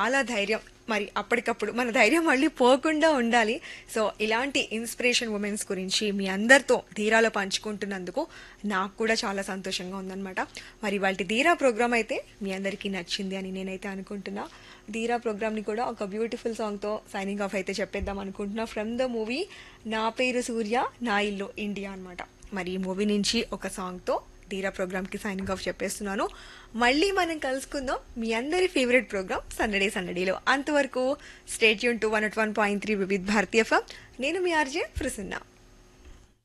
చాలా ధైర్యం మరి అప్పటికప్పుడు మన ధైర్యం మళ్ళీ పోకుండా ఉండాలి సో ఇలాంటి ఇన్స్పిరేషన్ ఉమెన్స్ గురించి మీ అందరితో ధీరాలో పంచుకుంటున్నందుకు నాకు కూడా చాలా సంతోషంగా ఉందన్నమాట మరి వాళ్ళ ధీరా ప్రోగ్రామ్ అయితే మీ అందరికీ నచ్చింది అని నేనైతే అనుకుంటున్నా ధీరా ప్రోగ్రామ్ని కూడా ఒక బ్యూటిఫుల్ సాంగ్తో సైనింగ్ ఆఫ్ అయితే చెప్పేద్దాం అనుకుంటున్నా ఫ్రమ్ ద మూవీ నా పేరు సూర్య నా ఇల్లు ఇండియా అన్నమాట మరి ఈ మూవీ నుంచి ఒక సాంగ్తో ధీరా ప్రోగ్రామ్కి సైనింగ్ ఆఫ్ చెప్పేస్తున్నాను మళ్ళీ మనం కలుసుకుందాం మీ అందరి ఫేవరెట్ ప్రోగ్రామ్ సండడే సండడేలో అంతవరకు స్టేట్ యూన్ to one at one point three Vividh Bharati ఫమ్ నేను మీ ఆర్జే ప్రసన్న